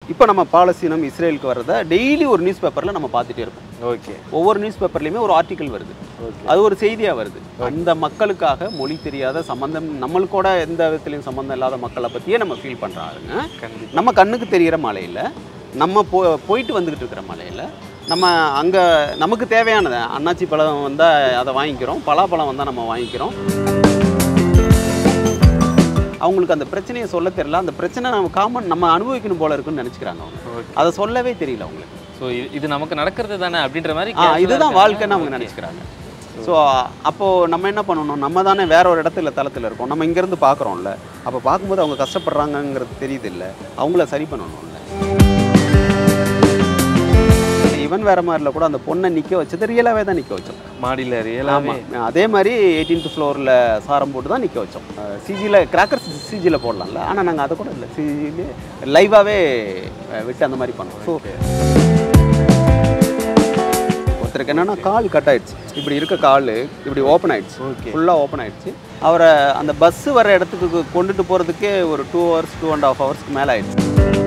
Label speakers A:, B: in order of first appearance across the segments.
A: இப்போ நம்ம பாலஸ்தீனம் இஸ்ரேலுக்கு வர்றத டெய்லி ஒரு நியூஸ் பேப்பரில் நம்ம பார்த்துட்டே இருப்போம்
B: ஓகே
A: ஒவ்வொரு நியூஸ் பேப்பர்லையுமே ஒரு ஆர்டிக்கல் வருது
B: ஓகே
A: அது ஒரு செய்தியாக வருது அந்த மக்களுக்காக மொழி தெரியாத சம்மந்தம் நம்மளுக்கூட எந்த விதத்துலையும் சம்மந்தம் இல்லாத மக்களை பற்றியே நம்ம ஃபீல் பண்ணுறாருங்க
B: கண்டிப்பா
A: நம்ம கண்ணுக்கு தெரிகிற மலையில் நம்ம போ போயிட்டு வந்துக்கிட்டு இருக்கிற மலையில் நம்ம அங்கே நமக்கு தேவையானது அன்னாச்சி பழம் வந்தால் அதை வாங்கிக்கிறோம் பலாப்பழம் வந்தால் நம்ம வாங்கிக்கிறோம் அவங்களுக்கு அந்த பிரச்சனையை சொல்ல தெரியல அந்த பிரச்சனை நம்ம காமன் நம்ம அனுபவிக்கணும் போல இருக்குன்னு நினச்சிக்கிறாங்க அவங்க
B: ஓகே
A: அதை சொல்லவே தெரியல அவங்களுக்கு
B: ஸோ இது நமக்கு நடக்கிறது தானே அப்படின்ற மாதிரி
A: ஆ
B: casual-ஆ
A: இதுதான்
B: இருக்காங்க.
A: வாழ்க்கைன்னு அவங்க
B: Okay.
A: நினச்சிக்கிறாங்க ஸோ அப்போது நம்ம என்ன பண்ணணும் நம்ம தானே வேற ஒரு இடத்துல தளத்தில் இருக்கோம் நம்ம இங்கேருந்து பார்க்குறோம்ல அப்போ பார்க்கும்போது அவங்க கஷ்டப்படுறாங்கங்கிறது தெரியுது இல்லை அவங்கள சரி பண்ணணும்ல இவன் வேற மாதிரில கூட அந்த பொண்ணை நிற்க வச்சது ரியலாகவே தான் நிற்க வச்சோம்
B: மாடியில் ரியலாகவே
A: ஆமாம் அதே மாதிரி எயிட்டீன்த் ஃப்ளோரில் சாரம் போட்டு தான் நிற்க வச்சோம் சிஜியில் கிராக்கர்ஸ் சிஜியில் போடலாம்ல ஆனால் நாங்கள் அதை கூட இல்லை சிஜிலே லைவாகவே விட்டு அந்த மாதிரி பண்ணோம் ஸோ ஒருத்தருக்கு என்னன்னா கால் கட் ஆயிடுச்சு இப்படி இருக்க கால் இப்படி ஓப்பன் ஆயிடுச்சு
B: ஓகே
A: ஃபுல்லாக ஓப்பன் ஆயிடுச்சு அவரை அந்த பஸ்ஸு வர இடத்துக்கு கொண்டுட்டு போகிறதுக்கே ஒரு two hours two and half ஹவர்ஸ்க்கு மேலே ஆயிடுச்சு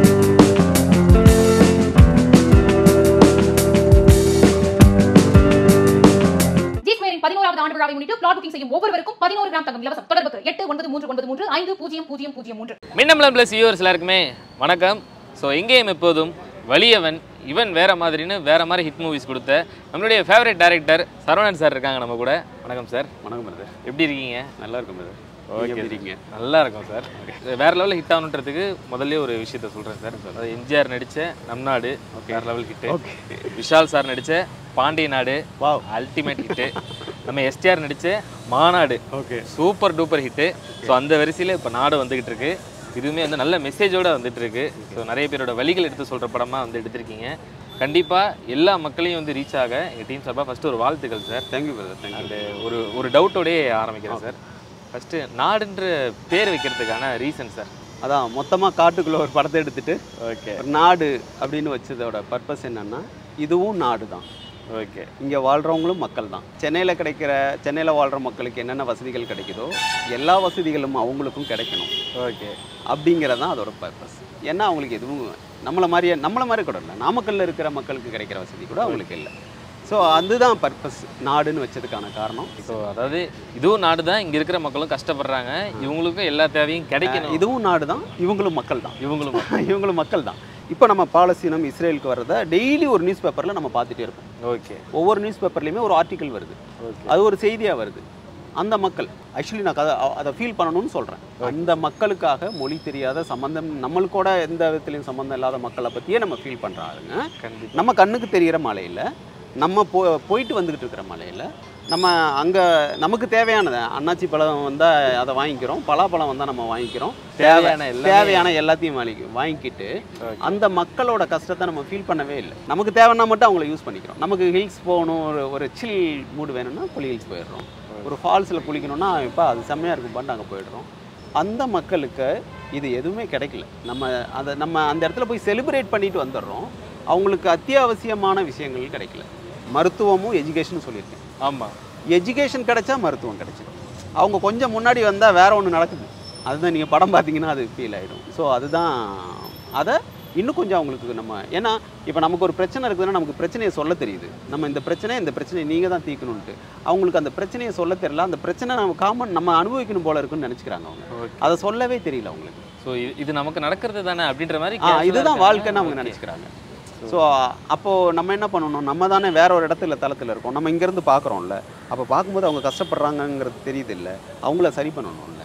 C: ஜி ஸ்கொயரின் பதினோராவது ஆண்டு விழாவை முன்னிட்டு பிளாட் புக்கிங் செய்யும் ஒவ்வொருவருக்கும் பதினோரு கிராம் தங்கம் இலவசம் தொடர்புக்கு எட்டு ஒன்பது மூன்று ஒன்பது மூன்று ஐந்து பூஜ்ஜியம் பூஜ்ஜியம் பூஜ்ஜியம் மூன்று
B: மின்னம்பலம் ப்ளஸ் வியூவர்ஸ் எல்லாருக்குமே வணக்கம் ஸோ எங்கேயும் எப்போதும் வலியவன் இவன் வேற மாதிரின்னு வேற மாதிரி ஹிட் மூவிஸ் கொடுத்த நம்மளுடைய ஃபேவரட் டைரக்டர் சரவணன் சார் இருக்காங்க நம்ம கூட வணக்கம் சார்
A: வணக்கம் பிரதர்
B: எப்படி இருக்கீங்க
A: நல்லா இருக்கும் பிரதர்
B: ஓகே
A: எப்படி இருக்கீங்க
B: நல்லா இருக்கும் சார் வேற லெவலில் ஹிட் ஆகணுன்றதுக்கு முதல்ல ஒரு விஷயத்த சொல்கிறேன் சார் அது எம்ஜிஆர் நடித்த நம் நாடு வேற லெவல் ஹிட்டு விஷால் சார் நடித்த Pandiya Naadu
A: wow
B: ultimate hit நம்ம எஸ்டிஆர் நடித்த Maanaadu
A: okay
B: super duper hit so அந்த வரிசையில் இப்போ நாடு வந்துகிட்டு இருக்கு இதுவுமே வந்து நல்ல மெசேஜோட வந்துட்டு இருக்கு ஸோ நிறைய பேரோட வழிகள் எடுத்து சொல்கிற படமாக வந்து எடுத்திருக்கீங்க கண்டிப்பாக எல்லா மக்களையும் வந்து ரீச் ஆக எங்கள் டீம் சார்பாக ஃபஸ்ட்டு ஒரு வாழ்த்துக்கள் சார்
A: தேங்க்யூ பிரதர் தேங்க்யூ
B: அந்த ஒரு ஒரு டவுட்டோடயே ஆரம்பிக்கிறேன் சார் ஃபஸ்ட்டு நாடுன்ற பேர் வைக்கிறதுக்கான ரீசன் சார்
A: அதான் மொத்தமாக காட்டுக்குள்ளே ஒரு படத்தை எடுத்துட்டு
B: ஓகே
A: ஒரு நாடு அப்படின்னு வச்சதோட பர்பஸ் என்னன்னா இதுவும் நாடு தான்
B: ஓகே
A: இங்கே வாழ்கிறவங்களும் மக்கள் தான் சென்னையில் கிடைக்கிற சென்னையில் வாழ்கிற மக்களுக்கு என்னென்ன வசதிகள் கிடைக்குதோ எல்லா வசதிகளும் அவங்களுக்கும் கிடைக்கணும்
B: ஓகே
A: அப்படிங்கிறது தான் அதோட பர்பஸ் ஏன்னா அவங்களுக்கு எதுவும் நம்மளை மாதிரியே நம்மளை மாதிரி கூட இல்லை நாமக்கல்ல இருக்கிற மக்களுக்கு கிடைக்கிற வசதி கூட அவங்களுக்கு இல்லை ஸோ அதுதான் பர்பஸ் நாடுன்னு வச்சதுக்கான காரணம்
B: ஸோ அதாவது இதுவும் நாடு தான் இங்கே இருக்கிற மக்களும் கஷ்டப்படுறாங்க இவங்களுக்கும் எல்லா தேவையும் கிடைக்கணும்
A: இதுவும் நாடு தான் இவங்களும் மக்கள் தான்
B: இவங்களும்
A: இவங்களும் மக்கள் தான் இப்போ நம்ம பாலஸ்தீனம் இஸ்ரேலுக்கு வர்றத டெய்லி ஒரு நியூஸ் பேப்பரில் நம்ம பார்த்துட்டே இருப்போம்
B: ஓகே
A: ஒவ்வொரு நியூஸ் பேப்பர்லையுமே ஒரு ஆர்டிக்கல் வருது
B: ஓகே
A: அது ஒரு செய்தியாக வருது அந்த மக்கள் ஆக்சுவலி நான் அதை அதை ஃபீல் பண்ணணும்னு சொல்கிறேன் அந்த மக்களுக்காக மொழி தெரியாத சம்மந்தம் நம்மளுக்கூட எந்த விதத்துலையும் சம்மந்தம் இல்லாத மக்களை பற்றியே நம்ம ஃபீல் பண்ணுறாருங்க
B: கண்டிப்பாக
A: நம்ம கண்ணுக்கு தெரிகிற மலையில் நம்ம போ போயிட்டு வந்துக்கிட்டு இருக்கிற மலையில் நம்ம அங்கே நமக்கு தேவையானது அன்னாச்சி பழம் வந்தால் அதை வாங்கிக்கிறோம் பலாப்பழம் வந்தால் நம்ம வாங்கிக்கிறோம்
B: தேவையான எல்லாமே-
A: தேவையான எல்லாத்தையும் வாங்கி வாங்கிக்கிட்டு அந்த மக்களோட கஷ்டத்தை நம்ம ஃபீல் பண்ணவே இல்லை நமக்கு தேவைன்னா மட்டும் அவங்கள யூஸ் பண்ணிக்கிறோம் நமக்கு ஹில்ஸ் போகணும் ஒரு ஒரு சில் மூடு வேணும்னா புலி ஹில்ஸ் போயிடுறோம் ஒரு ஃபால்ஸில் குளிக்கணும்னா இப்போ அது செம்மையாக இருக்கும் பாட்டு அங்கே போயிடுறோம் அந்த மக்களுக்கு இது எதுவுமே கிடைக்கல நம்ம அதை நம்ம அந்த இடத்துல போய் செலிப்ரேட் பண்ணிட்டு வந்துடுறோம் அவங்களுக்கு அத்தியாவசியமான விஷயங்கள் கிடைக்கல மருத்துவமும் எஜுகேஷனும் சொல்லியிருக்கேன்
B: ஆமாம்
A: எஜுகேஷன் கிடைச்சா மருத்துவம் கிடைச்சிடும் அவங்க கொஞ்சம் முன்னாடி வந்தால் வேற ஒன்று நடக்குது அதுதான் நீங்கள் படம் பார்த்தீங்கன்னா அது ஃபீல் ஆகிடும் ஸோ அதுதான் அதை இன்னும் கொஞ்சம் அவங்களுக்கு நம்ம ஏன்னா இப்போ நமக்கு ஒரு பிரச்சனை இருக்குதுன்னா நமக்கு பிரச்சனையை சொல்ல தெரியுது நம்ம இந்த பிரச்சனை இந்த பிரச்சனையை நீங்கள் தான் தீர்க்கணுன்ட்டு அவங்களுக்கு அந்த பிரச்சனையை சொல்ல தெரியல அந்த பிரச்சனை நம்ம காமன் நம்ம அனுபவிக்கணும் போல இருக்குன்னு நினச்சிக்கிறாங்க அவங்க
B: ஓகே
A: அதை சொல்லவே தெரியல அவங்களுக்கு
B: ஸோ இது நமக்கு நடக்கிறது தானே அப்படின்ற மாதிரி
A: ஆ
B: casual-ஆ
A: இதுதான்
B: இருக்காங்க.
A: வாழ்க்கைன்னு அவங்க
B: Okay.
A: நினச்சிக்கிறாங்க ஸோ அப்போது நம்ம என்ன பண்ணணும் நம்ம தானே வேற ஒரு இடத்துல தளத்தில் இருக்கோம் நம்ம இங்கேருந்து பார்க்குறோம்ல அப்போ பார்க்கும்போது அவங்க கஷ்டப்படுறாங்கங்கிறது தெரியுது இல்லை அவங்கள சரி பண்ணணும்ல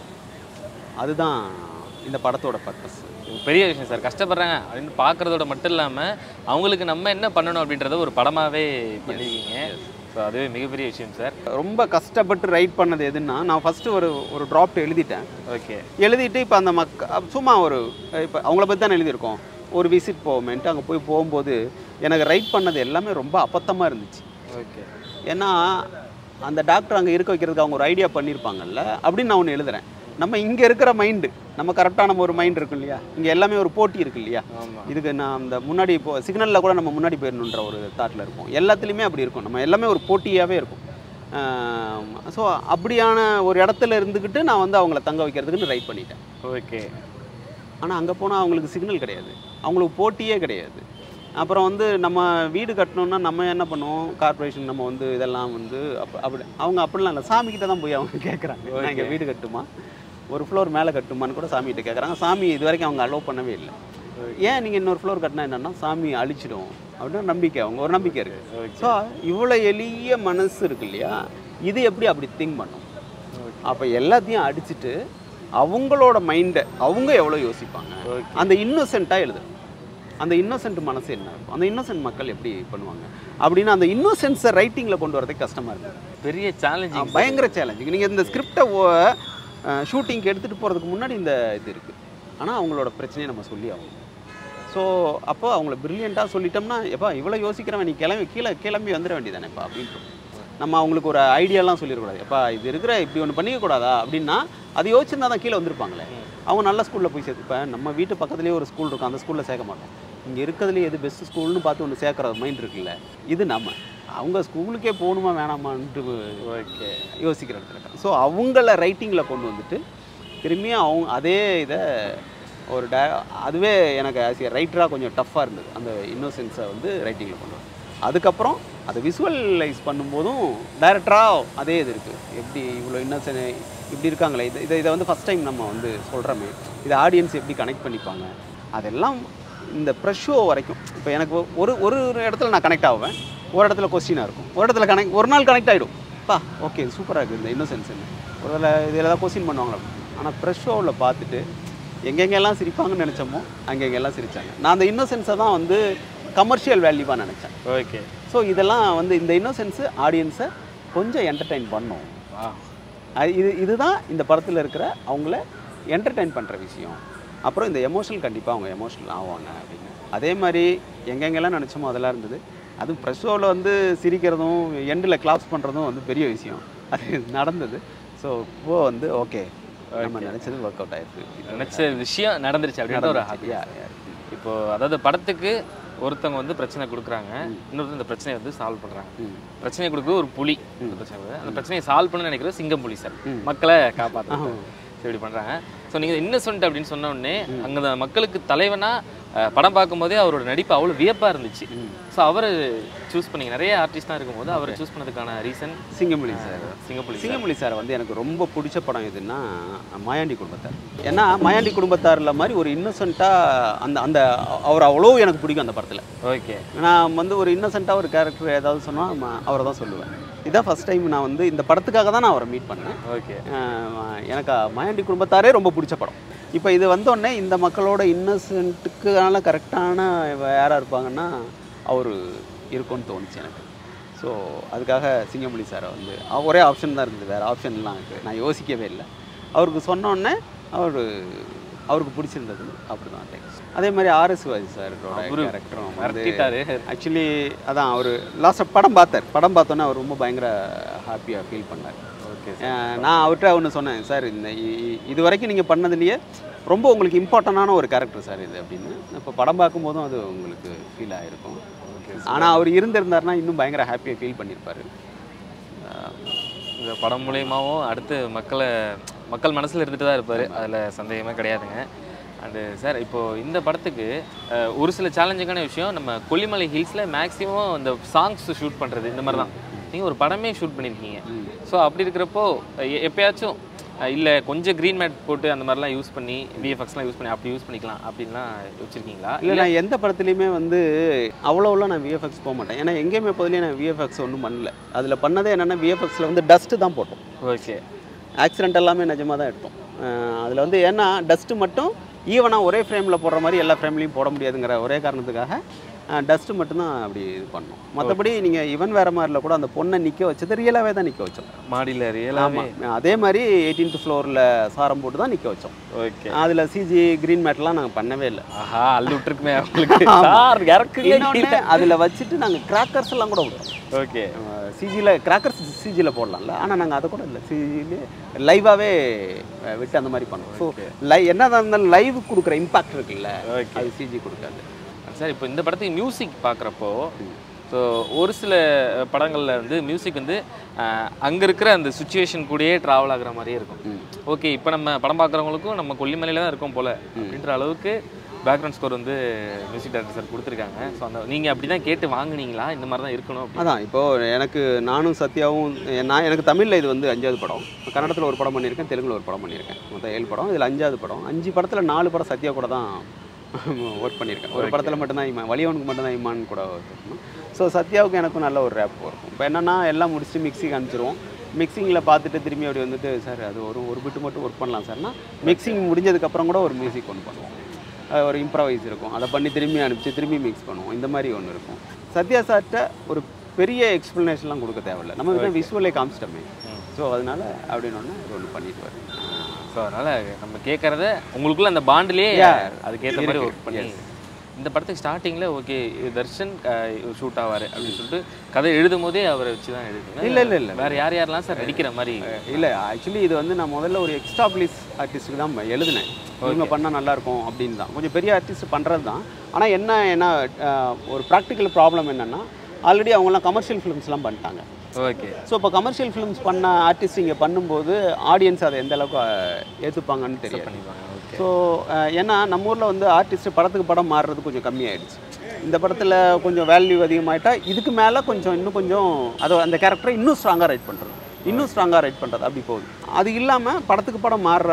A: அதுதான் இந்த படத்தோட பர்பஸ்
B: இது பெரிய விஷயம் சார் கஷ்டப்படுறாங்க அப்படின்னு பார்க்கறதோட மட்டும் இல்லாமல் அவங்களுக்கு நம்ம என்ன பண்ணணும் அப்படின்றத ஒரு படமாகவே பண்ணியிருக்கீங்க ஸோ அதுவே மிகப்பெரிய விஷயம் சார்
A: ரொம்ப கஷ்டப்பட்டு ரைட் பண்ணது எதுன்னா நான் ஃபஸ்ட்டு ஒரு ஒரு ட்ராப்ட் எழுதிட்டேன்
B: ஓகே
A: எழுதிட்டு இப்போ அந்த மக்க சும்மா ஒரு இப்போ அவங்கள பற்றி தான் எழுதியிருக்கோம் ஒரு விசிட் போவோமேன்ட்டு அங்கே போய் போகும்போது எனக்கு ரைட் பண்ணது எல்லாமே ரொம்ப அப்பத்தமாக இருந்துச்சு
B: ஓகே
A: ஏன்னா அந்த டாக்டர் அங்கே இருக்க வைக்கிறதுக்கு அவங்க ஒரு ஐடியா பண்ணியிருப்பாங்கல்ல அப்படின்னு நான் ஒன்று எழுதுறேன் நம்ம இங்கே இருக்கிற மைண்டு நம்ம கரெக்டாக நம்ம ஒரு மைண்ட் இருக்கும் இல்லையா இங்கே எல்லாமே ஒரு போட்டி இருக்கு இல்லையா
B: ஆமாம்
A: இதுக்கு நான் அந்த முன்னாடி இப்போ சிக்னலில் கூட நம்ம முன்னாடி போயிடணுன்ற ஒரு தாட்டில் இருப்போம் எல்லாத்துலேயுமே அப்படி இருக்கும் நம்ம எல்லாமே ஒரு போட்டியாகவே இருக்கும் ஸோ அப்படியான ஒரு இடத்துல இருந்துக்கிட்டு நான் வந்து அவங்கள தங்க வைக்கிறதுக்குன்னு ரைட் பண்ணிட்டேன்
B: ஓகே
A: ஆனால் அங்கே போனால் அவங்களுக்கு சிக்னல் கிடையாது அவங்களுக்கு போட்டியே கிடையாது அப்புறம் வந்து நம்ம வீடு கட்டணும்னா நம்ம என்ன பண்ணுவோம் கார்ப்பரேஷன் நம்ம வந்து இதெல்லாம் வந்து அப்ப அப்படி அவங்க அப்படிலாம் இல்லை சாமிக்கிட்ட தான் போய் அவங்க கேட்குறாங்க நாங்கள் வீடு கட்டுமா ஒரு ஃப்ளோர் மேலே கட்டுமான்னு கூட சாமிகிட்ட கேட்குறாங்க சாமி இது வரைக்கும் அவங்க அலோவ் பண்ணவே இல்லை ஏன் நீங்கள் இன்னொரு ஃப்ளோர் கட்டினா என்னன்னா சாமி அழிச்சிடும் அப்படின்னு நம்பிக்கை அவங்க ஒரு நம்பிக்கை இருக்குது ஸோ இவ்வளோ எளிய மனசு இருக்கு இல்லையா இது எப்படி அப்படி திங்க் பண்ணும் அப்போ எல்லாத்தையும் அடிச்சிட்டு அவங்களோட மைண்டை அவங்க எவ்வளோ யோசிப்பாங்க அந்த இன்னோசென்ட்டாக எழுது அந்த இன்னோசென்ட் மனசு என்ன இருக்கும் அந்த இன்னோசென்ட் மக்கள் எப்படி பண்ணுவாங்க அப்படின்னு அந்த இன்னோசென்ஸை ரைட்டிங்கில் கொண்டு வரதுக்கு கஷ்டமாக இருக்குது
B: பெரிய சேலஞ்சிங்
A: பயங்கர சேலஞ்சிங் நீங்கள் இந்த ஸ்கிரிப்டை ஷூட்டிங்க்கு எடுத்துகிட்டு போகிறதுக்கு முன்னாடி இந்த இது இருக்குது ஆனால் அவங்களோட பிரச்சனையை நம்ம சொல்லி ஆகணும் ஸோ அப்போ அவங்கள பிரில்லியண்ட்டாக சொல்லிட்டோம்னா எப்பா இவ்வளோ யோசிக்கிறவன் நீ கிளம்பி கீழே கிளம்பி வந்துட வேண்டியதானேப்பா அப்படின்ட்டு நம்ம அவங்களுக்கு ஒரு ஐடியாலாம் சொல்லிடக்கூடாது எப்பா இது இருக்கிற இப்படி ஒன்று பண்ணிக்கக்கூடாதா அப்படின்னா அது யோசிச்சிருந்தா தான் கீழே வந்திருப்பாங்களே அவங்க நல்ல ஸ்கூலில் போய் சேர்த்து இப்போ நம்ம வீட்டு பக்கத்துலேயே ஒரு ஸ்கூல் இருக்கும் அந்த ஸ்கூலில் சேர்க்க மாட்டோம் இங்கே இருக்கிறதுலே எது பெஸ்ட் ஸ்கூல்னு பார்த்து ஒன்று சேர்க்குற மைண்ட் இருக்குல்ல இது நம்ம அவங்க ஸ்கூலுக்கே போகணுமா வேணாமான்ட்டு
B: ஓகே
A: யோசிக்கிற இடத்துல இருக்காங்க ஸோ அவங்கள ரைட்டிங்கில் கொண்டு வந்துட்டு திரும்பியும் அவங்க அதே இதை ஒரு டே அதுவே எனக்கு ஆஸ் ஏ ரைட்டராக கொஞ்சம் டஃப்பாக இருந்தது அந்த இன்னோசென்ஸை வந்து ரைட்டிங்கில் கொண்டு வரும் அதுக்கப்புறம் அதை விசுவலைஸ் பண்ணும்போதும் டைரக்டராக அதே இது இருக்குது எப்படி இவ்வளோ இன்னோசென்ட் இப்படி இருக்காங்களே இது இதை இதை வந்து ஃபஸ்ட் டைம் நம்ம வந்து சொல்கிறோமே இதை ஆடியன்ஸ் எப்படி கனெக்ட் பண்ணிப்பாங்க அதெல்லாம் இந்த ப்ரெஷ் ஷோ வரைக்கும் இப்போ எனக்கு ஒரு ஒரு ஒரு இடத்துல நான் கனெக்ட் ஆவேன் ஒரு இடத்துல கொஸ்டினாக இருக்கும் ஒரு இடத்துல கனெக்ட் ஒரு நாள் கனெக்ட் ஆகிடும் பா ஓகே சூப்பராக இருக்குது இந்த இன்னோசென்ஸ் ஒரு வேளை இதில் தான் கொஸ்டின் பண்ணுவாங்களா ஆனால் ப்ரெஷ் ஷோவில் பார்த்துட்டு எங்கெங்கெல்லாம் சிரிப்பாங்கன்னு நினச்சோமோ அங்கெங்கெல்லாம் சிரிச்சாங்க நான் அந்த இன்னோசென்ஸை தான் வந்து கமர்ஷியல் வேல்யூவாக நினச்சேன்
B: ஓகே
A: ஸோ இதெல்லாம் வந்து இந்த இன்னோசென்ஸு ஆடியன்ஸை கொஞ்சம் என்டர்டெயின் பண்ணும் அது இது இதுதான் இந்த படத்தில் இருக்கிற அவங்கள என்டர்டெயின் பண்ணுற விஷயம் அப்புறம் இந்த எமோஷனல் கண்டிப்பாக அவங்க எமோஷனல் ஆவாங்க அப்படின்னு அதே மாதிரி எங்கெங்கெல்லாம் நினச்சோமோ அதெல்லாம் இருந்தது அதுவும் ப்ரெஸ் ஷோவில் வந்து சிரிக்கிறதும் எண்டில் கிளாப்ஸ் பண்ணுறதும் வந்து பெரிய விஷயம் அது நடந்தது ஸோ இப்போ வந்து ஓகே நம்ம நினச்சது ஒர்க் அவுட் ஆயிருக்கு
B: நினைச்ச விஷயம் நடந்துருச்சு அப்படின்ற ஒரு ஹாப்பி
A: Yeah, yeah.
B: இப்போ அதாவது படத்துக்கு ஒருத்தவங்க வந்து பிரச்சனை கொடுக்குறாங்க இன்னொருத்தர் இந்த பிரச்சனையை வந்து சால்வ் பண்றாங்க
A: ம்.
B: பிரச்சனையை கொடுக்குறது ஒரு புலி அந்த பிரச்சனை வருது. அந்த பிரச்சனையை சால்வ் பண்ண நினைக்கிறது சிங்கம் புலி சார் மக்களை காப்பாற்ற இப்படி பண்றாங்க ஸோ நீங்க இன்னசென்ட் அப்படின்னு சொன்ன உடனே அங்க அந்த மக்களுக்கு தலைவனா அஹ், படம் பார்க்கும்போதே அவரோட நடிப்பு அவ்வளோ வியப்பா இருந்துச்சு ஸோ அவரை சூஸ் பண்ணீங்க நிறைய ஆர்டிஸ்டாக இருக்கும்போது அவரை சூஸ் பண்ணதுக்கான ரீசன்
A: சிங்கமொழி சார்
B: சிங்கப்புலி
A: சிங்கமொழி சார் வந்து எனக்கு ரொம்ப பிடிச்ச படம் எதுன்னா மாயாண்டி குடும்பத்தார் ஏன்னா மாயாண்டி குடும்பத்தாரில் மாதிரி ஒரு இன்னசென்ட்டாக அந்த அந்த அவர் அவ்வளோ எனக்கு பிடிக்கும் அந்த படத்தில்
B: ஓகே
A: நான் வந்து ஒரு இன்னசென்ட்டாக ஒரு கேரக்டர் ஏதாவது சொன்னால் அவரை தான் சொல்லுவேன் இதான் ஃபஸ்ட் டைம் நான் வந்து இந்த படத்துக்காக தான் நான் அவரை மீட் பண்ணேன்
B: ஓகே
A: அஹ் எனக்கு மாயாண்டி குடும்பத்தாரே ரொம்ப பிடிச்ச படம் இப்போ இது வந்தோடனே இந்த மக்களோட இன்னசென்ட்டுக்கான கரெக்டான யாராக இருப்பாங்கன்னா அவர் இருக்கும்னு தோணுச்சு எனக்கு ஸோ அதுக்காக சிங்கமொழி சாரை வந்து அவ- ஒரே ஆப்ஷன் தான் இருந்தது வேறு ஆப்ஷன்லாம் இருக்குது நான் யோசிக்கவே இல்லை அவருக்கு சொன்னோடனே அவர் அவருக்கு பிடிச்சிருந்தது அப்படி தான் அதே மாதிரி ஆர்எஸ் சிவாஜி சாரோட
B: அவரு
A: கேரக்டரும் வந்து
B: மிரட்டிட்டாரு
A: ஆக்சுவலி அதான் அவர் லாஸ்ட்டாக படம் பார்த்தார் படம் பார்த்தோன்னே அவர் ரொம்ப பயங்கர ஹாப்பியாக ஃபீல் பண்ணார்
B: ஓகே
A: அஹ் நான் அவர்கிட்ட ஒன்று சொன்னேன் சார் இந்த இ- இ- இது வரைக்கும் நீங்கள் பண்ணதுலேயே ரொம்ப உங்களுக்கு இம்பார்ட்டண்டான ஒரு கேரக்டர் சார் இது அப்படின்னு இப்போ படம் பார்க்கும்போதும் அது உங்களுக்கு ஃபீல் ஆகிருக்கும் ஆனால் அவர் இருந்திருந்தாருன்னா இன்னும் பயங்கர ஹாப்பியாக ஃபீல் பண்ணியிருப்பாரு அஹ்
B: இந்த படம் மூலியமாகவும் அடுத்து மக்களை மக்கள் மனசில் இருந்துட்டு தான் இருப்பார் அதில் சந்தேகமே கிடையாதுங்க அண்டு சார் இப்போது இந்த படத்துக்கு அஹ், ஒரு சில சேலஞ்சிங்கான விஷயம் நம்ம கொல்லிமலை ஹில்ஸில் மேக்ஸிமம் இந்த சாங்ஸ் ஷூட் பண்ணுறது இந்த மாதிரி தான் நீங்கள் ஒரு படமே ஷூட் பண்ணியிருக்கீங்க ஸோ அப்படி இருக்கிறப்போ எ- எப்பயாச்சும் இல்லை கொஞ்சம் க்ரீன் மேட் போட்டு அந்த மாதிரிலாம் யூஸ் பண்ணி விஎஃப்எக்ஸ்லாம் யூஸ் பண்ணி அப்படி யூஸ் பண்ணிக்கலாம் அப்படின்லாம் வச்சுருக்கீங்களா
A: இல்லை நான் எந்த படத்துலையுமே வந்து அவ்வளோலாம் நான் விஎஃப்எக்ஸ் போக மாட்டேன் ஏன்னா எங்கேயுமே போதிலே நான் விஎஃப்எக்ஸ் ஒன்றும் பண்ணல அதில் பண்ணதே என்னென்னா விஎஃப்எக்ஸில் வந்து டஸ்ட்டு தான் போட்டோம்
B: ஓகே
A: ஆக்சிடென்ட் எல்லாமே நிஜமாக தான் எடுத்தோம் அதில் வந்து ஏன்னா டஸ்ட்டு மட்டும் ஈவனாக ஒரே ஃப்ரேமில் போடுற மாதிரி எல்லா ஃப்ரேம்லையும் போட முடியாதுங்கிற ஒரே காரணத்துக்காக டஸ்ட்டு மட்டும்தான் அப்படி இது பண்ணோம் மற்றபடி நீங்கள் இவன் வேறு மாதிரில கூட அந்த பொண்ணை நிற்க வச்சது ரியலாகவே தான் நிற்க வச்சோம்
B: மாடியில் ரியலாகவே
A: ஆமாம் அதே மாதிரி எயிட்டீன்த் ஃப்ளோரில் சாரம் போட்டு தான் நிற்க வச்சோம்
B: ஓகே
A: அதில் சிஜி க்ரீன் மேட்லாம் நாங்கள் பண்ணவே இல்லை
B: ஆஹா அள்ளு விட்டுருக்குமே அவங்களுக்கு சார் இறக்குங்க
A: இன்னொன்று அதில் வச்சுட்டு நாங்கள் கிராக்கர்ஸ் எல்லாம் கூட விட்டோம்
B: ஓகே
A: சிஜியில் கிராக்கர்ஸ் சிஜியில் போடலாம்ல ஆனால் நாங்கள் அதை கூட இல்லை சிஜிலே லைவாகவே விட்டு அந்த மாதிரி பண்ணோம் ஸோ லை என்னதான் இருந்தாலும் லைவ் கொடுக்குற இம்பாக்ட் இருக்குல்ல
B: Okay.
A: அது சிஜி கொடுக்காது
B: சார் இப்போ இந்த படத்துக்கு மியூசிக் பார்க்குறப்போ ஸோ ஒரு சில படங்களில் வந்து மியூசிக் வந்து அங்கே இருக்கிற அந்த சுச்சுவேஷன் கூடயே ட்ராவல் ஆகுற மாதிரியே இருக்கும் ஓகே இப்போ நம்ம படம் பார்க்குறவங்களுக்கும் நம்ம கொல்லிமலையில தான் இருக்கோம் போல அப்படின்ற அளவுக்கு பேக்ரவுண்ட் ஸ்கோர் வந்து மியூசிக் டைரக்டர் சார் கொடுத்துருக்காங்க ஸோ அந்த நீங்கள் அப்படி தான் கேட்டு வாங்குனீங்களா இந்த மாதிரி தான் இருக்கணும் அப்படி
A: அதான் இப்போ எனக்கு நானும் சத்யாவும் நான் எனக்கு தமிழில் இது வந்து அஞ்சாவது படம் கன்னடத்தில் ஒரு படம் பண்ணியிருக்கேன் தெலுங்குல ஒரு படம் பண்ணியிருக்கேன் மொத்தம் ஏழு படம் இதில் அஞ்சாவது படம் அஞ்சு படத்தில் நாலு படம் சத்யா கூட தான் ஒர்க் பண்ணியிருக்கேன் ஒரு படத்தில் மட்டும்தான் இமான் வலியவனுக்கு மட்டும்தான் இமான் கூட ஒர்க் பண்ணணும் ஸோ சத்யாவுக்கு எனக்கும் நல்ல ஒரு ரேப் இருக்கும் இப்போ என்னென்னா எல்லாம் முடிச்சுட்டு மிக்சிங் அனுப்பிச்சிருவோம் மிக்சிங்கில் பார்த்துட்டு திரும்பி அப்படி வந்துட்டு சார் அது ஒரு ஒரு பிட்டு மட்டும் ஒர்க் பண்ணலாம் சார்னா மிக்சிங் முடிஞ்சதுக்கப்புறம் கூட ஒரு மியூசிக் ஒன்று பண்ணுவோம் அஹ் ஒரு இம்ப்ரவைஸ் இருக்கும் அதை பண்ணி திரும்பி அனுப்பிச்சு திரும்பி மிக்ஸ் பண்ணுவோம் இந்த மாதிரி ஒன்று இருக்கும் சத்யா சார்கிட்ட ஒரு பெரிய எக்ஸ்ப்ளனேஷன்லாம் கொடுக்க தேவையில்ல நம்ம தான் விஷுவலே காமிச்சிட்டோமே ஸோ அதனால அப்படின்னு ஒன்று ஒன்று பண்ணிட்டு வரேன்
B: ஸோ அதனால் நம்ம கேட்குறத உங்களுக்குள்ள அந்த பாண்ட்லேயே
A: Yeah.
B: அதுக்கேற்ற மாதிரி
A: இருக்கு.
B: ஒர்க் பண்ணி இந்த படத்துக்கு ஸ்டார்டிங்கில் ஓகே தர்ஷன் ஷூட் ஆவார் அப்படின்னு சொல்லிட்டு கதை எழுதும் போதே அவரை வச்சு தான் எழுதுங்க
A: இல்ல, இல்ல, இல்ல.
B: வேறு யார் யாரெல்லாம் சார் நடிக்கிற மாதிரி
A: இல்லை ஆக்சுவலி இது வந்து நான் முதல்ல ஒரு எக்ஸ்ட்ரா ப்ளீஸ் ஆர்டிஸ்ட்டுக்கு தான் எழுதினேன் இவங்க பண்ணால் நல்லாயிருக்கும் அப்படின்னு தான் கொஞ்சம் பெரிய ஆர்டிஸ்ட் பண்ணுறது தான் ஆனால் என்ன என்ன அஹ், ஒரு ப்ராக்டிக்கல் ப்ராப்ளம் என்னென்னா ஆல்ரெடி அவங்களாம் கமர்ஷியல் ஃபிலிம்ஸ்லாம் பண்ணிட்டாங்க
B: ஓகே
A: ஸோ இப்போ கமர்ஷியல் ஃபிலிம்ஸ் பண்ண ஆர்டிஸ்ட் இங்கே பண்ணும்போது ஆடியன்ஸ் அதை எந்த அளவுக்கு அஹ், ஏற்றுப்பாங்கன்னு தெரியாது
B: பண்ணிப்பாங்க ஓகே
A: ஸோ ஏன்னா நம்ம ஊரில் வந்து ஆர்டிஸ்ட் படத்துக்கு படம் மாறுறது கொஞ்சம் கம்மியாயிடுச்சு இந்த படத்தில் கொஞ்சம் வேல்யூ அதிகமாயிட்டா இதுக்கு மேலே கொஞ்சம் இன்னும் கொஞ்சம் அதை அந்த கேரக்டரை இன்னும் ஸ்ட்ராங்காக ரைட் பண்ணுறது இன்னும் ஸ்ட்ராங்காக ரைட் பண்ணுறது அப்படி போகுது அது இல்லாமல் படத்துக்கு படம் மாறுற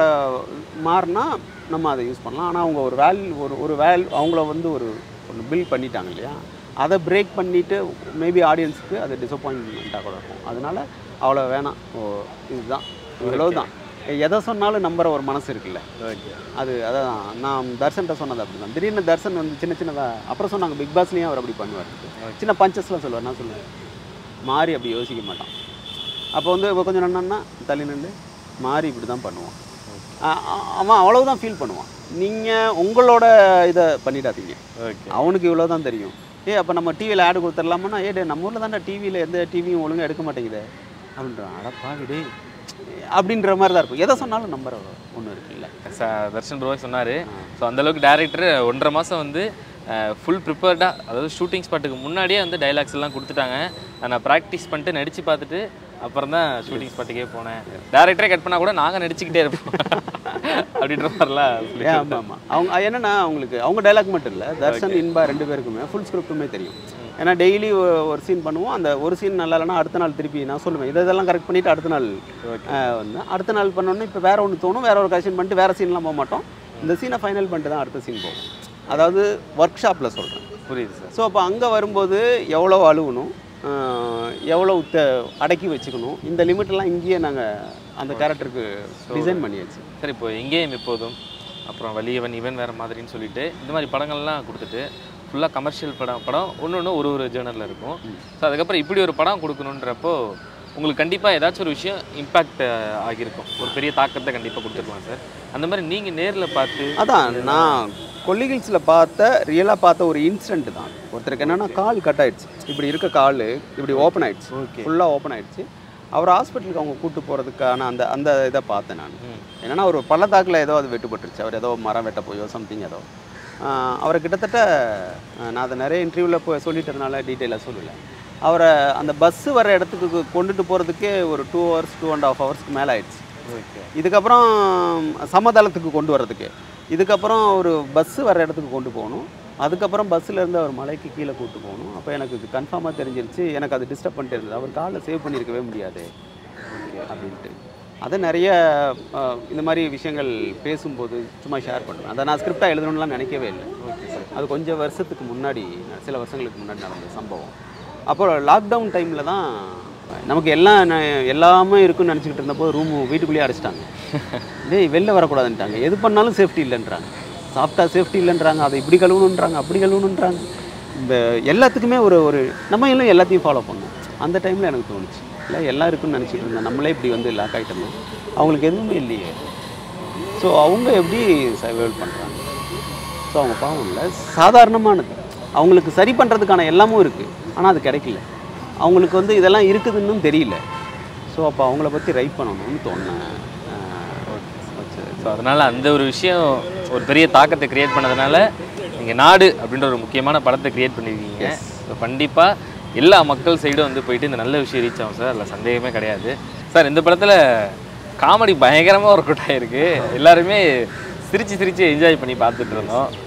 A: மாறினா நம்ம அதை யூஸ் பண்ணலாம் ஆனால் அவங்க ஒரு வேல்யூ ஒரு ஒரு வேல் அவங்கள வந்து ஒரு ஒன்று பில்ட் பண்ணிட்டாங்க இல்லையா அதை பிரேக் பண்ணிவிட்டு மேபி ஆடியன்ஸுக்கு அது டிசப்பாயின்மெண்ட்டாக கூட இருக்கும் அதனால அவ்வளோ வேணாம் ஓ இதுதான் இவ்வளோ தான் எதை சொன்னாலும் நம்புற ஒரு மனசு இருக்குல்ல
B: ஓகே
A: அது அதான் நான் தர்ஷன்ட்ட சொன்னது அப்படி தான் திடீர்னு தர்ஷன் வந்து சின்ன சின்னதாக அப்புறம் சொன்னாங்க பிக் பாஸ்லேயும் அவர் அப்படி பண்ணுவார் சின்ன பஞ்சஸ்லாம் சொல்லுவார் நான் சொல்லுவேன் மாறி அப்படி யோசிக்க மாட்டான் அப்போ வந்து இப்போ கொஞ்சம் நன்னா தள்ளி நின்று மாறி இப்படி தான் பண்ணுவான் அ- அ- அவன் அவ்வளவுதான் ஃபீல் பண்ணுவான் நீங்கள் உங்களோட இதை பண்ணிடாதீங்க
B: ஓகே
A: அவனுக்கு இவ்வளோ தான் தெரியும் ஏ அப்போ நம்ம டிவியில் ஆடு கொடுத்துடலாமான்னா ஏ டே நம்ம ஊரில் தானே டிவியில் எந்த டிவியும் ஒழுங்கா எடுக்க மாட்டேங்குதே அப்படின்றான் அடப்பாவி டேய் அப்படின்ற மாதிரி தான் இருக்கும் எதை சொன்னாலும் நம்புற ஒன்று இருக்குல்ல
B: ச- தர்ஷன் ப்ரோவே சொன்னார் ஸோ அந்தளவுக்கு டேரக்டர் ஒன்றரை மாதம் வந்து ஃபுல் ப்ரிப்பேர்டாக அதாவது ஷூட்டிங் ஸ்பாட்டுக்கு முன்னாடியே வந்து டைலாக்ஸ் எல்லாம் கொடுத்துட்டாங்க அதை நான் ப்ராக்டிஸ் பண்ணிட்டு நடித்து பார்த்துட்டு அப்புறம் தான் ஷூட்டிங் ஸ்பாட்டுக்கே போனேன் டேரக்டரே கட் பண்ணால் கூட நாங்கள் நடிச்சுக்கிட்டே இருப்போம் அப்படின்ற மாதிரிலாம் சொல்லி
A: ஏன் ஆமாம் ஆமாம் அவங்க என்னன்னா அவங்களுக்கு அவங்க டைலாக் மட்டும் இல்லை தர்ஷன் இன்பா ரெண்டு பேருக்குமே ஃபுல் ஸ்கிரிப்ட்டுமே தெரியும் ஏன்னா டெய்லி ஒரு சீன் பண்ணுவோம் அந்த ஒரு சீன் நல்லா இல்லைன்னா அடுத்த நாள் திருப்பி நான் சொல்லுவேன் இதை இதெல்லாம் கரெக்ட் பண்ணிவிட்டு அடுத்த நாள் அஹ், வந்து அடுத்த நாள் பண்ணோன்னே இப்போ வேற ஒன்று தோணும் வேற ஒரு கரெக்ஷன் பண்ணிட்டு வேற சீன்லாம் போக மாட்டோம் இந்த சீனை ஃபைனல் பண்ணிட்டு தான் அடுத்த சீன் போகும் அதாவது ஒர்க் ஷாப்பில் சொல்கிறேன்
B: புரியுது சார்
A: ஸோ அப்போ அங்கே வரும்போது எவ்வளோ அழுவணும் ஆஹ் எவ்வளோ த அடக்கி வச்சுக்கணும் இந்த லிமிட்டெல்லாம் இங்கேயே நாங்கள் அந்த கேரக்டருக்கு டிசைன் பண்ணியாச்சு
B: சார் இப்போ எங்கேயும் எப்போதும் அப்புறம் வலியவன் இவன் வேறு மாதிரின்னு சொல்லிட்டு இந்த மாதிரி படங்கள்லாம் கொடுத்துட்டு ஃபுல்லாக கமர்ஷியல் படம் படம் ஒன்று ஒன்று ஒரு ஒரு ஜேர்னலில் இருக்கும் ஸோ அதுக்கப்புறம் இப்படி ஒரு படம் கொடுக்கணுன்றப்போ உங்களுக்கு கண்டிப்பாக ஏதாச்சும் ஒரு விஷயம் இம்பேக்ட் ஆகியிருக்கும் ஒரு பெரிய தாக்கத்தை கண்டிப்பாக கொடுத்துருக்கலாம் சார் அந்த மாதிரி நீங்கள் நேரில் பார்த்து
A: அதான் நான் கொல்லிகில்ஸில் பார்த்த ரியலாக பார்த்த ஒரு இன்சிடென்ட் தான் ஒருத்தருக்கு என்னன்னா கால் கட் ஆயிடுச்சு இப்படி இருக்க கால் இப்படி ஓப்பன் ஆயிடுச்சு ஃபுல்லாக ஓப்பன் ஆயிடுச்சு அவர் ஹாஸ்பிட்டலுக்கு அவங்க கூட்டு போகிறதுக்கான அந்த அந்த இதை பார்த்தேன் நான்
B: ம்.
A: என்னன்னா ஒரு பள்ளத்தாக்கில் ஏதோ அது வெட்டுப்பட்டுருச்சு அவர் ஏதோ மரம் வெட்ட போயோ சம்திங் ஏதோ ஆஹ் அவரை கிட்டத்தட்ட ஆஹ் நான் அதை நிறைய இன்டர்வியூவில் போய் சொல்லிட்டதுனால டீட்டெயிலாக சொல்லலை அவரை அந்த பஸ்ஸு வர இடத்துக்கு கொண்டுட்டு போகிறதுக்கே ஒரு two hours two and half ஹவர்ஸ்க்கு மேலே ஆயிடுச்சு
B: ஓகே
A: இதுக்கப்புறம் சமதளத்துக்கு கொண்டு வர்றதுக்கு இதுக்கப்புறம் ஒரு பஸ்ஸு வர இடத்துக்கு கொண்டு போகணும் அதுக்கப்புறம் பஸ்ஸில் இருந்து அவர் மலைக்கு கீழே கூட்டு போகணும் அப்போ எனக்கு இது கன்ஃபார்மாக தெரிஞ்சிருச்சு எனக்கு அது டிஸ்டர்ப் பண்ணிட்டு இருந்தது அவர் காலை சேவ் பண்ணியிருக்கவே முடியாது ஓகே அப்படின்ட்டு அதை நிறைய அஹ், இந்த மாதிரி விஷயங்கள் பேசும்போது சும்மா ஷேர் பண்ணுவேன் அதை நான் ஸ்கிரிப்டாக எழுதணும்லாம் நினைக்கவே இல்லை
B: ஓகே சார்
A: அது கொஞ்சம் வருஷத்துக்கு முன்னாடி சில வருஷங்களுக்கு முன்னாடி நடந்த சம்பவம் அப்புறம் லாக்டவுன் டைமில் தான் நமக்கு எல்லாம் ந- எல்லாமே இருக்குன்னு நினச்சிக்கிட்டு இருந்தப்போ ரூம் வீட்டுக்குள்ளேயே அடைச்சிட்டாங்க டேய் வெளில வரக்கூடாதுன்ட்டாங்க எது பண்ணாலும் சேஃப்டி இல்லைன்றாங்க சாப்பிட்டா சேஃப்டி இல்லைன்றாங்க அதை இப்படி கழுவணுன்றாங்க அப்படி கழுவணுன்றாங்க இந்த எல்லாத்துக்குமே ஒரு ஒரு நம்ம இன்னும் எல்லாத்தையும் ஃபாலோ பண்ணோம் அந்த டைமில் எனக்கு தோணுச்சு இல்லை எல்லாம் இருக்குன்னு நினச்சிட்டு இருந்தேன் நம்மளே இப்படி வந்து லாக் ஆகிட்டோமோ அவங்களுக்கு எதுவுமே இல்லையே ஸோ அவங்க எப்படி சர்வைவல் பண்ணுறாங்க ஸோ அவங்க பாவம் இல்லை சாதாரணமானது அவங்களுக்கு சரி பண்ணுறதுக்கான எல்லாமும் இருக்குது ஆனால் அது கிடைக்கல அவங்களுக்கு வந்து இதெல்லாம் இருக்குதுன்னு தெரியல ஸோ அப்போ அவங்கள பற்றி ரைட் பண்ணணும்னு தோணுனேன் வச்சு
B: ஸோ அதனால் அந்த ஒரு விஷயம் ஒரு பெரிய தாக்கத்தை கிரியேட் பண்ணதுனால நீங்கள் நாடு அப்படின்ற ஒரு முக்கியமான படத்தை கிரியேட் பண்ணியிருக்கீங்க ஸோ கண்டிப்பாக எல்லா மக்கள் சைடும் வந்து போயிட்டு இந்த நல்ல விஷயம் ரீச் ஆகும் சார் அதில் சந்தேகமே கிடையாது சார் இந்த படத்தில் காமெடி பயங்கரமாக ஒர்க் அவுட் ஆகிருக்கு எல்லாருமே சிரித்து சிரித்து என்ஜாய் பண்ணி பார்த்துட்டு இருந்தோம்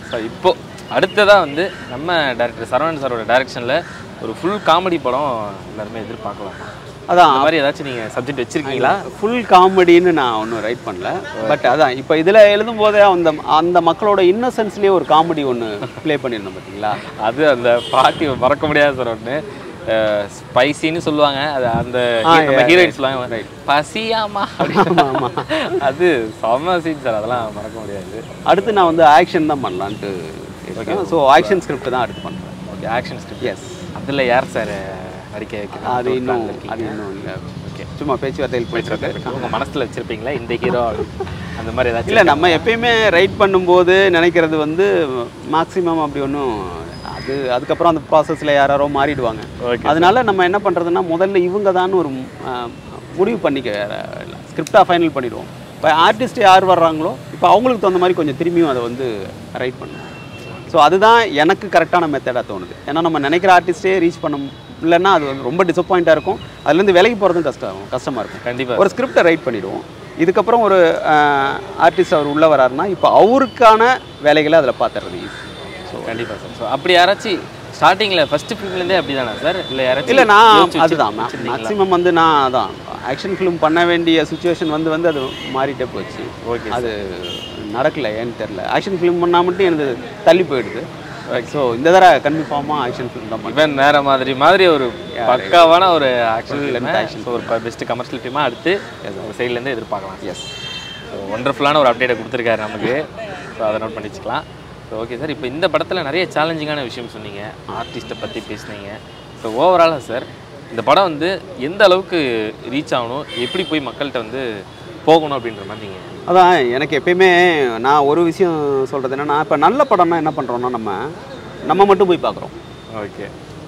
B: சார் இப்போ அடுத்ததாக வந்து நம்ம டேரக்டர் சரவணன் சாரோட டைரக்ஷனில் ஒரு ஃபுல் காமெடி படம் எல்லாருமே எதிர்பார்க்கலாம்
A: அதான்
B: அந்த மாதிரி ஏதாச்சும் நீங்கள் சப்ஜெக்ட் வச்சிருக்கீங்களா
A: ஃபுல் காமெடின்னு நான் ஒன்றும் ரைட் பண்ணல பட் அதான் இப்போ இதில் எழுதும் போதே அந்த அந்த மக்களோட இன்னசென்ஸ்லேயே ஒரு காமெடி ஒன்று ப்ளே பண்ணியிருந்தோம் பார்த்தீங்களா
B: அது அந்த பாட்டி மறக்க முடியாது சார் ஒன்று ஸ்பைசின்னு சொல்லுவாங்க அது அந்த
A: ஆ,
B: நம்ம
A: yeah,
B: ஹீரோயின்
A: right,
B: சொல்லுவாங்க
A: right.
B: பசியாமா அப்படின்னு அது செம்ம சீன் சார் அதெல்லாம் மறக்க முடியாது
A: அடுத்து நான் வந்து ஆக்ஷன் தான் பண்ணலான்ட்டு இருக்கேன் ஸோ ஆக்ஷன் ஸ்கிரிப்ட் தான் அடுத்து பண்ணுறேன்
B: ஓகே ஆக்ஷன் ஸ்கிரிப்ட்
A: எஸ்
B: அதில் யார் சார் நடிக்க வைக்கணும்
A: அது
B: ஒரு
A: இன்னும்
B: plan ல இருக்கீங்க?
A: அது இன்னும் இல்லை ஓகே சும்மா பேச்சுவார்த்தையில் போயிட்டு இருக்கு
B: உங்க மனசுல வச்சிருப்பீங்களா இந்த ஹீரோ அந்த மாதிரி ஏதாச்சும்
A: இல்லை நம்ம எப்பயுமே ரைட் பண்ணும்போது நினைக்கிறது வந்து மேக்ஸிமம் அப்படி ஒன்றும் அது அதுக்கப்புறம் அந்த ப்ராசஸில் யாரோ மாறிடுவாங்க
B: Okay,
A: அதனால நம்ம என்ன பண்ணுறதுன்னா முதல்ல இவங்க தான் ஒரு ஆ, முடிவு பண்ணிக்க ஸ்கிரிப்டாக ஃபைனல் பண்ணிடுவோம் இப்போ ஆர்டிஸ்ட் யார் வர்றாங்களோ இப்போ அவங்களுக்கு தகுந்த மாதிரி கொஞ்சம் திரும்பியும் அதை வந்து ரைட் பண்ணுவோம் ஸோ அதுதான் எனக்கு கரெக்டான மெத்தடாக தோணுது ஏன்னா நம்ம நினைக்கிற ஆர்டிஸ்டே ரீச் பண்ண இல்லைன்னா அது வந்து ரொம்ப டிசப்பாயிண்ட்டாக இருக்கும் அதுலேருந்து விலகி போகிறதும் கஷ்டம் கஷ்டமாக இருக்கும்
B: கண்டிப்பா
A: ஒரு ஸ்கிரிப்டை ரைட் பண்ணிடுவோம் இதுக்கப்புறம் ஒரு ஆர்டிஸ்ட் அவர் உள்ளே வராருன்னா இப்போ அவருக்கான வேலைகளை அதில் பார்த்துறது ஈஸி ஸோ
B: கண்டிப்பா சார் ஸோ அப்படி யாராச்சும் ஸ்டார்டிங்ல ஃபர்ஸ்ட் ஃபிலிம்லேருந்தே அப்படி தானே சார் இல்லை யாராச்சும்
A: இல்லை நான்
B: யோசிச்சு
A: அதுதான்
B: வச்சிருந்தீங்களா?
A: மேக்ஸிமம் வந்து நான் அதான் ஆக்ஷன் ஃபிலிம் பண்ண வேண்டிய சுச்சுவேஷன் வந்து வந்து அது மாறிட்டே போச்சு
B: ஓகே
A: அது நடக்கல ஏன்னு தெரில ஆக்ஷன் ஃபிலிம் பண்ணால் மட்டும் எனக்கு தள்ளி போயிடுது ஸோ இந்த தடவை கன்ஃபார்மாக ஆக்ஷன் ஃபிலிம் தான் பண்ணுறேன்
B: இவன் வேற மாதிரி மாதிரி ஒரு பக்காவான ஒரு ஆக்ஷன்
A: length action
B: ஸோ ஒரு பெஸ்ட் கமர்ஷியல் ஃபிலிமாக அடுத்து ஒரு சைட்லேருந்து எதிர்பார்க்கலாம்
A: எஸ்
B: ஸோ ஒண்டர்ஃபுல்லான ஒரு அப்டேட்டை கொடுத்துருக்காரு நமக்கு ஸோ அதை நோட் பண்ணி வச்சுக்கலாம் ஸோ ஓகே சார் இப்போ இந்த படத்தில் நிறைய சேலஞ்சிங்கான விஷயம் சொன்னீங்க ஆர்டிஸ்ட்டை பற்றி பேசுனீங்க ஸோ ஓவராலாக சார் இந்த படம் வந்து எந்த அளவுக்கு ரீச் ஆகணும் எப்படி போய் மக்கள்கிட்ட வந்து போகணும் அப்படின்ற மாதிரி நீங்கள்
A: அதான் எனக்கு எப்பயுமே நான் ஒரு விஷயம் சொல்கிறது என்னன்னா இப்போ நல்ல படம்னா என்ன பண்ணுறோம்னா நம்ம நம்ம மட்டும் போய் பார்க்குறோம்
B: ஓகே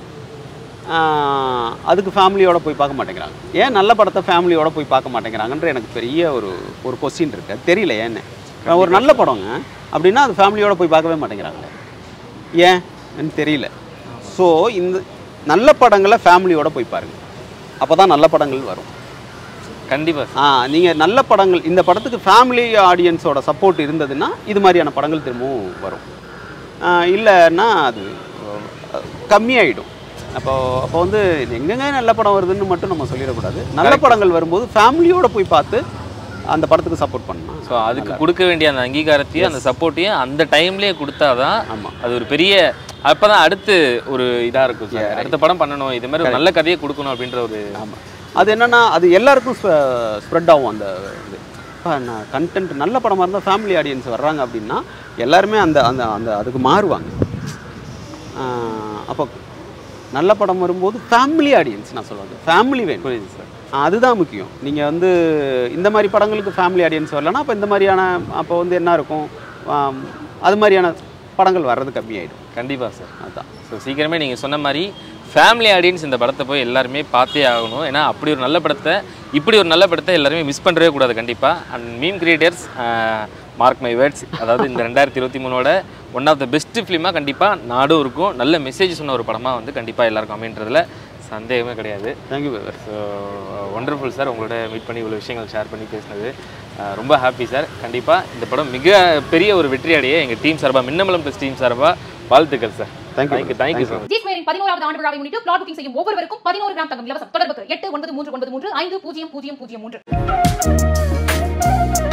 A: அதுக்கு ஃபேமிலியோட போய் பார்க்க மாட்டேங்கிறாங்க ஏன் நல்ல படத்தை ஃபேமிலியோட போய் பார்க்க மாட்டேங்கிறாங்கன்ற எனக்கு பெரிய ஒரு ஒரு கொஸ்டின் இருக்கு அது தெரியல ஏன்னு ஒரு நல்ல படங்க அப்படின்னா அது ஃபேமிலியோட போய் பார்க்கவே மாட்டேங்கிறாங்க ஏன் எனக்கு தெரியல ஸோ இந்த நல்ல படங்களை ஃபேமிலியோட போய் பாருங்க அப்போ தான் நல்ல படங்கள் வரும்
B: கண்டிப்பாக சார்
A: ஆ நீங்கள் நல்ல படங்கள் இந்த படத்துக்கு ஃபேமிலி ஆடியன்ஸோட சப்போர்ட் இருந்ததுன்னா இது மாதிரியான படங்கள் திரும்பவும் வரும் ஆ, இல்லைன்னா அது அஹ், கம்மியாயிடும் அப்போ அப்போ வந்து எங்கெங்க நல்ல படம் வருதுன்னு மட்டும் நம்ம சொல்லிடக்கூடாது நல்ல படங்கள் வரும்போது ஃபேமிலியோட போய் பார்த்து அந்த படத்துக்கு சப்போர்ட் பண்ணலாம்
B: ஸோ அதுக்கு கொடுக்க வேண்டிய அந்த அங்கீகாரத்தையும் அந்த சப்போர்ட்டையும் அந்த டைம்லேயே கொடுத்தாதான்
A: ஆமாம்
B: அது ஒரு பெரிய அப்பதான் அடுத்து ஒரு இதா இருக்கும் சார் அடுத்த படம் பண்ணணும் இது மாதிரி ஒரு நல்ல கதையை கொடுக்கணும் அப்படின்ற ஒரு
A: ஆமாம் அது என்னன்னா அது எல்லாருக்கும் ஸ்ப்ரெட் ஆகும் அந்த இது இப்போ நான் கண்டென்ட் நல்ல படமாக இருந்தால் ஃபேமிலி ஆடியன்ஸ் வர்றாங்க அப்படின்னா எல்லாருமே அந்த அந்த அந்த அதுக்கு மாறுவாங்க அப்போ நல்ல படம் வரும்போது ஃபேமிலி ஆடியன்ஸ் நான் சொல்லுவது ஃபேமிலி வேணும்
B: புரியுது சார்
A: ஆ, அதுதான் முக்கியம் நீங்கள் வந்து இந்த மாதிரி படங்களுக்கு ஃபேமிலி ஆடியன்ஸ் வரலன்னா அப்போ இந்த மாதிரியான அப்போ வந்து என்ன இருக்கும் ஆம், அது மாதிரியான படங்கள் வர்றது கம்மியாயிடும்
B: கண்டிப்பா சார்
A: அதுதான்
B: ஸோ சீக்கிரமே நீங்க சொன்ன மாதிரி ஃபேமிலி ஆடியன்ஸ் இந்த படத்தை போய் எல்லாருமே பார்த்தே ஆகணும் ஏன்னா அப்படி ஒரு நல்ல படத்தை இப்படி ஒரு நல்ல படத்தை எல்லாருமே மிஸ் பண்ணவே கூடாது கண்டிப்பா and meme creators mark my words அதாவது இந்த ரெண்டாயிரத்தி இருபத்தி மூணோட ஒன் ஆஃப் த பெஸ்ட் ஃபிலிமாக கண்டிப்பாக நாடும் இருக்கும் நல்ல மெசேஜ் சொன்ன ஒரு படமாக வந்து கண்டிப்பாக எல்லாருக்கும் அமைன்றதுல சந்தேகமே கிடையாது
A: thank you brother
B: so wonderful sir உங்களோட மீட் பண்ணி இவ்வளோ விஷயங்கள் ஷேர் பண்ணி பேசினது அஹ், ரொம்ப ஹாப்பி சார் கண்டிப்பாக இந்த படம் மிக பெரிய ஒரு வெற்றி அடைய எங்கள் டீம் சார்பாக மின்னமலம் ப்ளஸ் டீம் சார்பாக வாழ்த்துக்கள் sir
A: Thank you,
B: thank you thank you so
C: G ஸ்கொயரின் பதினோராவது ஆண்டு விழாவை முன்னிட்டு பிளாட் புக்கிங் செய்யும் ஒவ்வொருவருக்கும் பதினோரு கிராம் தங்கம் இலவசம் தொடர்புக்கு எட்டு ஒன்பது மூன்று ஒன்பது மூன்று ஐந்து பூஜ்ஜியம் பூஜ்ஜியம் பூஜ்ஜியம் மூன்று